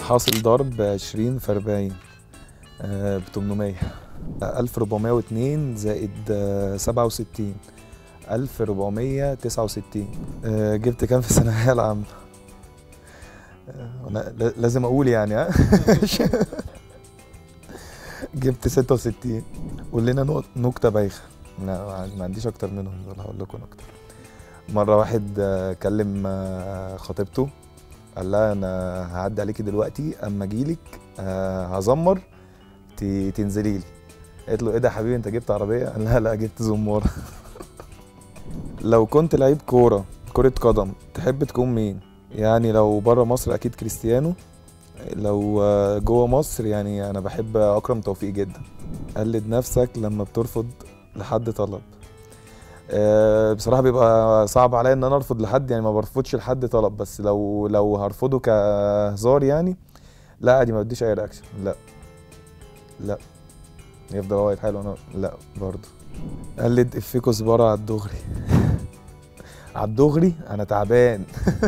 حاصل ضرب 20 في 40 ب 800 1402 زائد آه، 67 1469 آه، جبت كام في الثانوية العامة؟ آه، أنا ل- لازم أقول يعني ها جبت 66 قول لنا نق- نكتة بايخة لا ما عنديش أكتر منهم دول هقول لكم نكتة مرة واحد آه، كلم آه، خطيبته قال لها أنا هعدي عليكي دلوقتي أما أجيلك آه، هزمر ت- تنزلي لي قالت له ايه ده يا حبيبي انت جبت عربيه قال لها لا جبت زماره لو كنت لعيب كوره كره قدم تحب تكون مين يعني لو بره مصر اكيد كريستيانو لو آه، جوه مصر يعني انا بحب اكرم توفيق جدا قلد نفسك لما بترفض لحد طلب آه، بصراحه بيبقى صعب عليا ان انا ارفض لحد يعني ما برفضش لحد طلب بس لو لو هرفضه كهزار يعني لا عادي ما بديش اي رياكشن لا لا يفضل هو يتحايل وانا لا برضه قلد افيه كزبره على الدغري على الدغري انا تعبان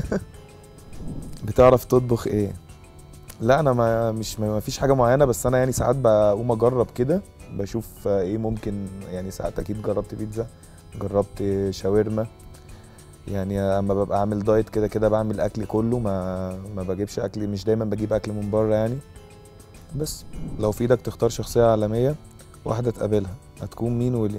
بتعرف تطبخ ايه لا انا ما مش ما فيش حاجه معينه بس انا يعني ساعات بقوم اجرب كده بشوف ايه ممكن يعني ساعات اكيد جربت بيتزا جربت شاورما يعني اما ببقى عامل دايت كده كده بعمل اكل كله ما ما بجيبش اكل مش دايما بجيب اكل من بره يعني بس لو في ايدك تختار شخصيه عالميه واحده تقابلها هتكون مين وليه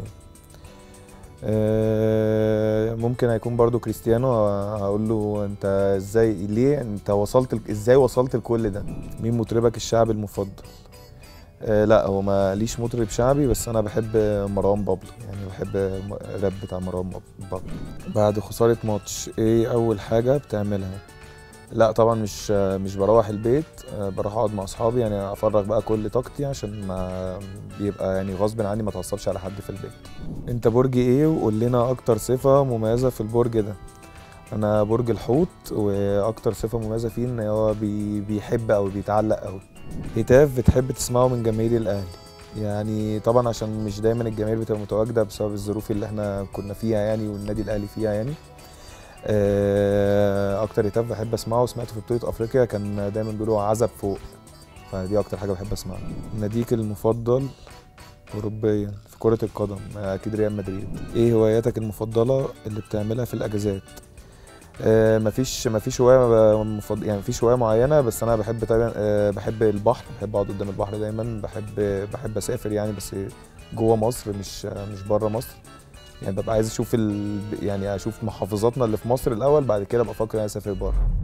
آه، ممكن هيكون برضو كريستيانو هقول له انت ازاي ليه انت وصلت ل- ازاي وصلت لكل ده مين مطربك الشعبي المفضل آه لا هو ما ليش مطرب شعبي بس انا بحب مروان بابلو يعني بحب الراب بتاع مروان باب- بابلو بعد خسارة ماتش ايه اول حاجة بتعملها لا طبعا مش مش بروح البيت آه، بروح اقعد مع اصحابي يعني افرغ بقى كل طاقتي عشان ما بيبقى يعني غصب عني ما اتعصبش على حد في البيت انت برج ايه وقول لنا اكتر صفة مميزة في البرج ده انا برج الحوت واكتر صفة مميزة فيه ان هو بي بيحب او بيتعلق قوي هتاف بتحب تسمعه من جماهير الاهلي يعني طبعا عشان مش دايما الجماهير بتبقى متواجدة بسبب الظروف اللي احنا كنا فيها يعني والنادي الاهلي فيها يعني آه، اكتر هتاف بحب اسمعه سمعته في بطولة افريقيا كان دايما بيقولوا عزب فوق فدي اكتر حاجة بحب اسمعها ناديك المفضل اوروبيا في كرة القدم اكيد ريال مدريد ايه هواياتك المفضلة اللي بتعملها في الاجازات آه مفيش مفيش هواية مفضل يعني مفيش هواية معينة بس انا بحب طبعا آه بحب البحر بحب اقعد قدام البحر دايما بحب بحب اسافر يعني بس جوه مصر مش مش بره مصر يعني ببقى عايز اشوف ال... يعني اشوف محافظاتنا اللي في مصر الاول بعد كده ابقى افكر ان انا اسافر بره